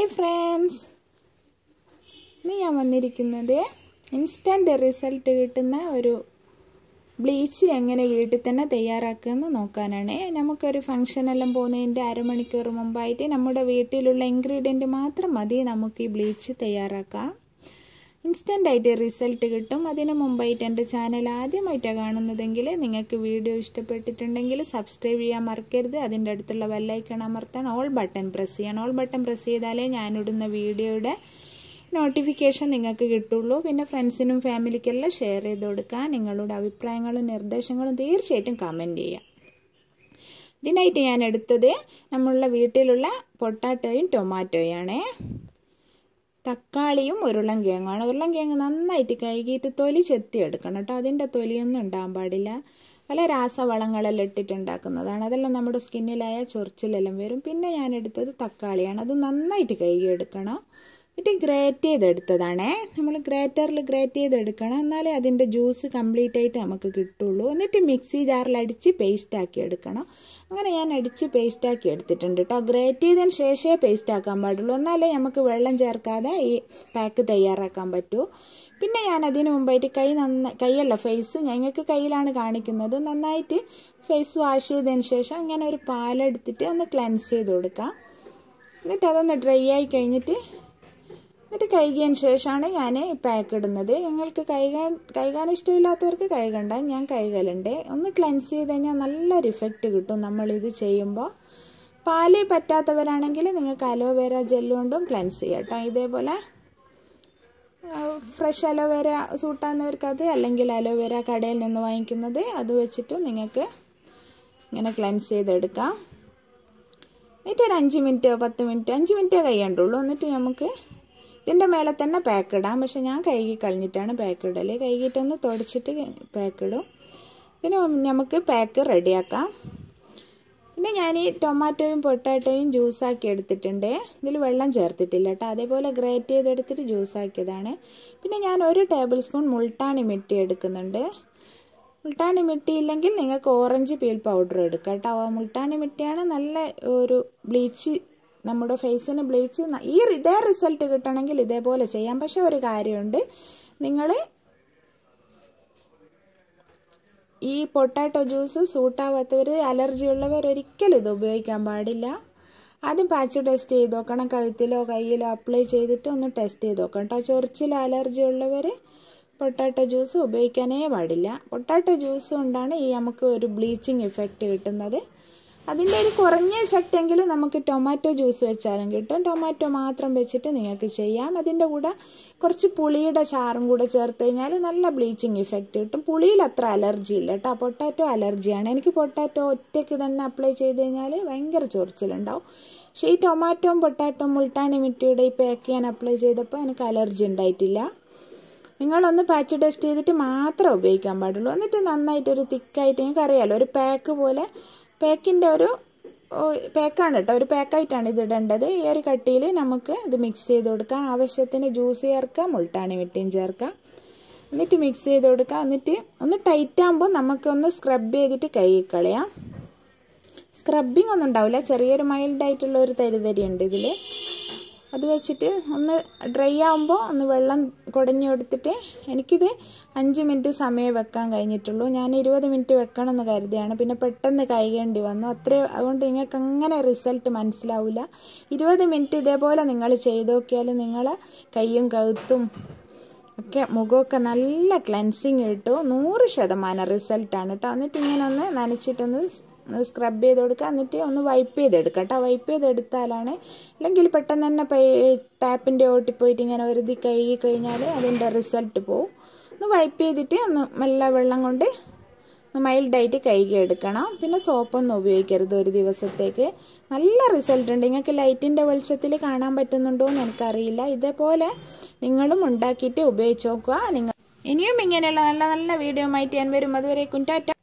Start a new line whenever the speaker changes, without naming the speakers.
hi friends ഇന്ന് ഞാൻ വന്നിരിക്കുന്നത് ഇൻസ്റ്റൻറ്റ് റിസൾട്ട് കിട്ടുന്ന ഒരു ബ്ലീച്ച് എങ്ങനെ വീട്ടിൽ തന്നെ തയ്യാറാക്കുമെന്ന് നോക്കാനാണ് നമുക്കൊരു ഫംഗ്ഷനെല്ലാം പോകുന്നതിൻ്റെ അരമണിക്കൂർ മുമ്പായിട്ട് നമ്മുടെ വീട്ടിലുള്ള ഇൻഗ്രീഡിയൻറ്റ് മാത്രം മതി നമുക്ക് ഈ ബ്ലീച്ച് തയ്യാറാക്കാം ഇൻസ്റ്റൻ്റ് ആയിട്ട് റിസൾട്ട് കിട്ടും അതിന് മുമ്പായിട്ട് എൻ്റെ ചാനൽ ആദ്യമായിട്ടാണ് കാണുന്നതെങ്കിൽ നിങ്ങൾക്ക് വീഡിയോ ഇഷ്ടപ്പെട്ടിട്ടുണ്ടെങ്കിൽ സബ്സ്ക്രൈബ് ചെയ്യാൻ മറക്കരുത് അതിൻ്റെ അടുത്തുള്ള ബെല്ലൈക്കൺ അമർത്താൻ ഓൾ ബട്ടൺ പ്രസ് ചെയ്യണം ഓൾ ബട്ടൺ പ്രസ് ചെയ്താലേ ഞാനിടുന്ന വീഡിയോയുടെ നോട്ടിഫിക്കേഷൻ നിങ്ങൾക്ക് കിട്ടുള്ളൂ പിന്നെ ഫ്രണ്ട്സിനും ഫാമിലിക്കെല്ലാം ഷെയർ ചെയ്ത് കൊടുക്കുക നിങ്ങളുടെ അഭിപ്രായങ്ങളും നിർദ്ദേശങ്ങളും തീർച്ചയായിട്ടും കമൻറ്റ് ചെയ്യാം ഇതിനായിട്ട് ഞാൻ എടുത്തത് നമ്മളുടെ വീട്ടിലുള്ള പൊട്ടാറ്റോയും ടൊമാറ്റോയാണേ തക്കാളിയും ഉരുളൻ കിഴങ്ങാണ് ഉരുളൻ കിഴങ്ങ് നന്നായിട്ട് കഴുകിയിട്ട് തൊലി ചെത്തി എടുക്കണം കേട്ടോ അതിൻ്റെ തൊലിയൊന്നും ഉണ്ടാകാൻ പാടില്ല പല രാസവളങ്ങളെല്ലാം ഇട്ടിട്ടുണ്ടാക്കുന്നതാണ് അതെല്ലാം നമ്മുടെ സ്കിന്നിലായ ചൊറിച്ചിലെല്ലാം വരും പിന്നെ ഞാൻ എടുത്തത് തക്കാളിയാണ് അത് നന്നായിട്ട് കഴുകി എടുക്കണം എന്നിട്ട് ഗ്രേറ്റ് ചെയ്തെടുത്തതാണേ നമ്മൾ ഗ്രേറ്ററിൽ ഗ്രേറ്റ് ചെയ്തെടുക്കണം എന്നാലേ അതിൻ്റെ ജ്യൂസ് കംപ്ലീറ്റ് ആയിട്ട് നമുക്ക് കിട്ടുള്ളൂ എന്നിട്ട് മിക്സി ജാറിൽ അടിച്ച് പേസ്റ്റ് ആക്കി എടുക്കണം അങ്ങനെ ഞാൻ അടിച്ച് പേസ്റ്റ് ആക്കി എടുത്തിട്ടുണ്ട് കേട്ടോ ഗ്രേറ്റ് ചെയ്തതിന് ശേഷമേ പേസ്റ്റ് ആക്കാൻ പാടുള്ളൂ എന്നാലേ നമുക്ക് വെള്ളം ചേർക്കാതെ ഈ പാക്ക് തയ്യാറാക്കാൻ പറ്റൂ പിന്നെ ഞാൻ അതിന് മുമ്പായിട്ട് കൈ നന്ന കൈയല്ല ഫേസ് ഞങ്ങൾക്ക് കയ്യിലാണ് കാണിക്കുന്നത് നന്നായിട്ട് ഫേസ് വാഷ് ചെയ്തതിന് ശേഷം ഇങ്ങനെ ഒരു പാലെടുത്തിട്ട് ഒന്ന് ക്ലെൻസ് ചെയ്ത് കൊടുക്കാം എന്നിട്ട് അതൊന്ന് ഡ്രൈ ആയി കഴിഞ്ഞിട്ട് എന്നിട്ട് കഴുകിയതിന് ശേഷമാണ് ഞാൻ പാക്ക് ഇടുന്നത് നിങ്ങൾക്ക് കഴുകാൻ കഴുകാൻ ഇഷ്ടമില്ലാത്തവർക്ക് കഴുകണ്ട ഞാൻ കഴുകലുണ്ട് ഒന്ന് ക്ലെൻസ് ചെയ്ത് കഴിഞ്ഞാൽ നല്ലൊരു ഇഫക്റ്റ് കിട്ടും നമ്മളിത് ചെയ്യുമ്പോൾ പാല് പറ്റാത്തവരാണെങ്കിൽ നിങ്ങൾക്ക് അലോവേര ജെല്ല് കൊണ്ടും ക്ലെൻസ് ചെയ്യാം കേട്ടോ ഇതേപോലെ ഫ്രഷ് അലോവേര സൂട്ടാകുന്നവർക്ക് അത് അല്ലെങ്കിൽ അലോവേര കടയിൽ നിന്ന് വാങ്ങിക്കുന്നത് അത് വെച്ചിട്ട് നിങ്ങൾക്ക് ഇങ്ങനെ ക്ലെൻസ് ചെയ്തെടുക്കാം എന്നിട്ട് ഒരു അഞ്ച് മിനിറ്റോ പത്ത് മിനിറ്റോ അഞ്ച് മിനിറ്റേ കഴിയണ്ടുള്ളൂ എന്നിട്ട് നമുക്ക് ഇതിൻ്റെ മേലെ തന്നെ പാക്ക് ഇടാം പക്ഷെ ഞാൻ കഴുകി കളഞ്ഞിട്ടാണ് പാക്ക് ഇടൽ കഴുകിയിട്ടൊന്ന് തുടച്ചിട്ട് പാക്ക് ഇടും ഇതിന് നമുക്ക് പാക്ക് റെഡിയാക്കാം പിന്നെ ഞാൻ ഈ ടൊമാറ്റോയും പൊട്ടാറ്റോയും ജ്യൂസാക്കി എടുത്തിട്ടുണ്ട് ഇതിൽ വെള്ളം ചേർത്തിട്ടില്ല കേട്ടോ അതേപോലെ ഗ്രേറ്റ് ചെയ്തെടുത്തിട്ട് ജ്യൂസാക്കിയതാണ് പിന്നെ ഞാൻ ഒരു ടേബിൾ സ്പൂൺ മുൾട്ടാണി മിട്ടി എടുക്കുന്നുണ്ട് മുൾട്ടാണി മിട്ടി ഇല്ലെങ്കിൽ നിങ്ങൾക്ക് ഓറഞ്ച് പീൽ പൗഡർ എടുക്കാം കേട്ടോ മുൾട്ടാണി മിട്ടിയാണ് നല്ല ഒരു ബ്ലീച്ച് നമ്മുടെ ഫേസിന് ബ്ലീച്ച് ഈ ഇതേ റിസൾട്ട് കിട്ടണമെങ്കിൽ ഇതേപോലെ ചെയ്യാം പക്ഷെ ഒരു കാര്യമുണ്ട് നിങ്ങൾ ഈ പൊട്ടാറ്റോ ജ്യൂസ് സൂട്ടാവാത്തവർ അലർജി ഉള്ളവർ ഒരിക്കലും ഇത് ഉപയോഗിക്കാൻ പാടില്ല ആദ്യം പാച്ച് ടെസ്റ്റ് ചെയ്ത് നോക്കണം കഴുത്തിലോ കയ്യിലോ അപ്ലൈ ചെയ്തിട്ട് ഒന്ന് ടെസ്റ്റ് ചെയ്ത് നോക്കണം കേട്ടോ ചൊറിച്ചിലോ അലർജി ഉള്ളവർ പൊട്ടാറ്റോ ജ്യൂസ് ഉപയോഗിക്കാനേ പാടില്ല പൊട്ടാറ്റോ ജ്യൂസ് കൊണ്ടാണ് ഈ നമുക്ക് ഒരു ബ്ലീച്ചിങ് ഇഫക്റ്റ് കിട്ടുന്നത് അതിൻ്റെ ഒരു കുറഞ്ഞ ഇഫക്റ്റ് എങ്കിലും നമുക്ക് ടൊമാറ്റോ ജ്യൂസ് വെച്ചാലും കിട്ടും ടൊമാറ്റോ മാത്രം വെച്ചിട്ട് നിങ്ങൾക്ക് ചെയ്യാം അതിൻ്റെ കൂടെ കുറച്ച് പുളിയുടെ ചാറും കൂടെ ചേർത്ത് കഴിഞ്ഞാൽ നല്ല ബ്ലീച്ചിങ് ഇഫക്റ്റ് കിട്ടും പുളിയിൽ അത്ര അലർജി ഇല്ല കേട്ടോ പൊട്ടാറ്റോ അലർജിയാണ് എനിക്ക് പൊട്ടാറ്റോ ഒറ്റയ്ക്ക് തന്നെ അപ്ലൈ ചെയ്ത് കഴിഞ്ഞാൽ ഭയങ്കര ചൊറിച്ചിലുണ്ടാവും പക്ഷേ ഈ ടൊമാറ്റോയും പൊട്ടാറ്റോ മുൾട്ടാണി മിട്ടിയുടെ ഈ പാക്ക് ഞാൻ അപ്ലൈ ചെയ്തപ്പോൾ എനിക്ക് അലർജി ഉണ്ടായിട്ടില്ല നിങ്ങളൊന്ന് പാച്ച് ടെസ്റ്റ് ചെയ്തിട്ട് മാത്രമേ ഉപയോഗിക്കാൻ പാടുള്ളൂ എന്നിട്ട് നന്നായിട്ടൊരു തിക്കായിട്ട് നിങ്ങൾക്ക് അറിയാമല്ലോ ഒരു പാക്ക് പോലെ പാക്കിൻ്റെ ഒരു പാക്കാണ് കേട്ടോ ഒരു പാക്കായിട്ടാണ് ഇത് ഇടേണ്ടത് ഈ ഒരു കട്ടിയിൽ നമുക്ക് ഇത് മിക്സ് ചെയ്ത് കൊടുക്കാം ആവശ്യത്തിന് ജ്യൂസ് ചേർക്കാം മുൾട്ടാണി മിട്ടിയും ചേർക്കാം എന്നിട്ട് മിക്സ് ചെയ്ത് കൊടുക്കാം എന്നിട്ട് ഒന്ന് ടൈറ്റ് ആകുമ്പോൾ നമുക്കൊന്ന് സ്ക്രബ് ചെയ്തിട്ട് കൈ കളയാം സ്ക്രബിങ് ഒന്നും ഉണ്ടാവില്ല ചെറിയൊരു മൈൽഡായിട്ടുള്ള ഒരു തരിതരി ഉണ്ട് ഇതിൽ അത് വെച്ചിട്ട് ഒന്ന് ഡ്രൈ ആകുമ്പോൾ ഒന്ന് വെള്ളം കുടഞ്ഞു കൊടുത്തിട്ട് എനിക്കിത് അഞ്ച് മിനിറ്റ് സമയം വെക്കാൻ കഴിഞ്ഞിട്ടുള്ളൂ ഞാൻ ഇരുപത് മിനിറ്റ് വെക്കണം എന്ന് കരുതിയാണ് പിന്നെ പെട്ടെന്ന് കൈകേണ്ടി വന്നു അത്രേ അതുകൊണ്ട് നിങ്ങൾക്ക് അങ്ങനെ റിസൾട്ട് മനസ്സിലാവില്ല ഇരുപത് മിനിറ്റ് ഇതേപോലെ നിങ്ങൾ ചെയ്ത് നോക്കിയാൽ നിങ്ങളെ കൈയും കഴുത്തും ഒക്കെ മുഖമൊക്കെ നല്ല ക്ലെൻസിങ് കിട്ടും നൂറ് ശതമാനം റിസൾട്ടാണ് കേട്ടോ എന്നിട്ട് ഇങ്ങനെ ഒന്ന് നനച്ചിട്ടൊന്ന് സ്ക്രബ് ചെയ്ത് കൊടുക്കുക എന്നിട്ട് ഒന്ന് വൈപ്പ് ചെയ്തെടുക്കുക കേട്ടോ വൈപ്പ് ചെയ്തെടുത്താലാണ് അല്ലെങ്കിൽ പെട്ടെന്ന് തന്നെ ടാപ്പിൻ്റെ ഓട്ടി പോയിട്ട് ഇങ്ങനെ ഒരുതി കഴുകി കഴിഞ്ഞാൽ അതിൻ്റെ റിസൾട്ട് പോവും ഒന്ന് വൈപ്പ് ചെയ്തിട്ട് ഒന്ന് മെല്ലെ വെള്ളം കൊണ്ട് ഒന്ന് മൈൽഡായിട്ട് കഴുകി എടുക്കണം പിന്നെ സോപ്പൊന്നും ഉപയോഗിക്കരുത് ഒരു ദിവസത്തേക്ക് നല്ല റിസൾട്ട് ഉണ്ട് നിങ്ങൾക്ക് ലൈറ്റിൻ്റെ വെളിച്ചത്തിൽ കാണാൻ പറ്റുന്നുണ്ടോ എന്ന് എനിക്കറിയില്ല ഇതേപോലെ നിങ്ങളും ഉണ്ടാക്കിയിട്ട് ഉപയോഗിച്ച് നോക്കുക നിങ്ങൾ ഇനിയും ഇങ്ങനെയുള്ള നല്ല നല്ല വീഡിയോ ആയിട്ട് ഞാൻ വരും അതുവരെ കുൻറ്റാറ്റ